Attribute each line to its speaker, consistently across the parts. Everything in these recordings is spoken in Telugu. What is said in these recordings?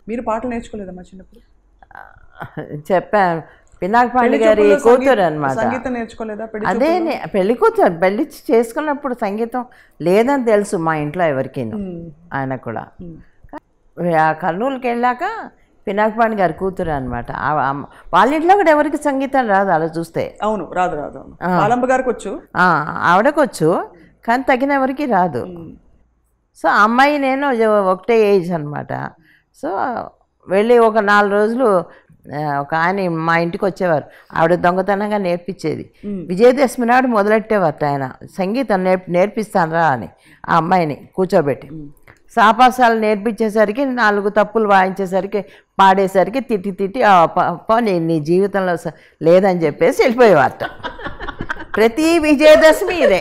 Speaker 1: మీరు పాటలు నేర్చుకోలేదమ్మా చిన్నప్పుడు
Speaker 2: చెప్పాను పినాక్ పాండే
Speaker 1: పెళ్లి
Speaker 2: గారి
Speaker 1: చూపుల్లో
Speaker 2: కూతురు
Speaker 1: సంగీ-
Speaker 2: అనమాట
Speaker 1: సంగీతం నేర్చుకోలేదా పెళ్లి
Speaker 2: అదే నే- పెళ్లి కూతురు పెళ్లి చేసుకున్నప్పుడు సంగీతం లేదని తెలుసు మా ఇంట్లో ఎవరికి ఆయన కూడా ఆ కర్నూలుకి వెళ్ళాక పినాకపాణి గారి కూతురు అనమాట వాళ్ళ ఇంట్లో కూడా ఎవరికి సంగీతం రాదు అలా చూస్తే
Speaker 1: అవును రాదు రాదు అవును ఆలంబ గారికి వచ్చు
Speaker 2: ఆ, ఆవిడకొచ్చు కానీ తగిన ఎవరికి రాదు సో ఆ అమ్మాయి నేను జ- ఒకటే ఏజ్ అనమాట సో వెళ్ళి ఒక నాలుగు రోజులు ఆ, ఒక ఆయన మా ఇంటికి వచ్చేవారు ఆవిడ దొంగతనంగా నేర్పించేది విజయదశమి నాడు మొదలెట్టేవారట ఆయన సంగీతం నేర్ నేర్పిస్తానరా అని ఆ అమ్మాయిని కూర్చోబెట్టి సాపాసాలు నేర్పించేసరికి నాలుగు తప్పులు వాయించేసరికి పాడేసరికి తిట్టి తిట్టి "ఆ, ప- పో నీ నీ జీవితంలో స- లేదని చెప్పేసి వెళ్ళిపోయేవారట ప్రతి విజయదశమి ఇదే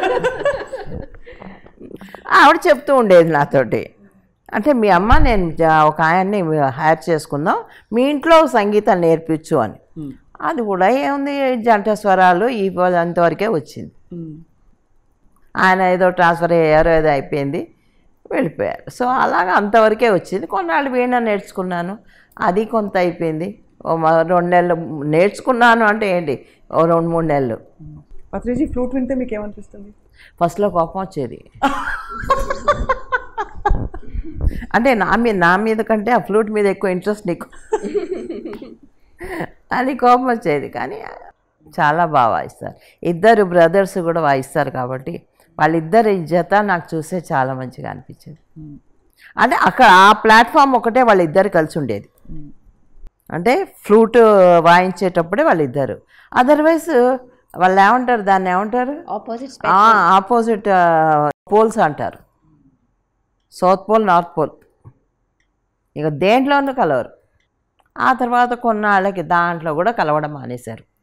Speaker 2: ఆవిడ చెప్తూ ఉండేది నాతోటి అంటే మీ అమ్మ నేను జా- ఒక ఆయన్ని హైర్ చేసుకుందాం మీ ఇంట్లో సంగీతం నేర్పించు అని అది కూడా ఏముంది జంట స్వరాలు ఈ ప- అంతవరకే వచ్చింది
Speaker 1: ఉమ్.
Speaker 2: ఆయన ఏదో ట్రాన్స్ఫర్ అయ్యారో ఏదో అయిపోయింది వెళ్ళిపోయారు సో అలాగ అంతవరకే వచ్చింది కొన్నాళ్ళు వీణ నేర్చుకున్నాను అది కొంత అయిపోయింది ఓ మ- రెండు నెలలు నేర్చుకున్నాను అంటే ఏంటి ఓ రెండు మూడు నెలలు
Speaker 1: పత్రిజీ ఫ్లూట్ వింటే మీకు ఏమనిపిస్తుంది
Speaker 2: ఫస్ట్లో కోపం వచ్చేది అంటే నా మీద నా మీద కంటే ఆ ఫ్లూట్ మీద ఎక్కువ ఇంట్రెస్ట్ నీకు అని కోపం వచ్చేది కానీ చాలా బాగా వాయిస్తారు ఇద్దరు బ్రదర్స్ కూడా వాయిస్తారు కాబట్టి వాళ్ళిద్దరి జత నాకు చూస్తే చాలా మంచిగా అనిపించేది అంటే అక్కడ ఆ ప్లాట్ఫామ్ ఒకటే వాళ్ళిద్దరు కలిసి ఉండేది అంటే ఫ్లూట్ వాయించేటప్పుడే వాళ్ళిద్దరు అదర్వైజ్ వాళ్ళు ఏమంటారు దాన్ని ఏమంటారు
Speaker 3: ఆపోజిట్
Speaker 2: ఆపోజిట్ పోల్స్ అంటారు సౌత్ పోల్ నార్త్ పోల్ ఇక దేంట్లోనూ కలవరు ఆ తర్వాత కొన్నాళ్ళకి దాంట్లో కూడా కలవడం మానేశారు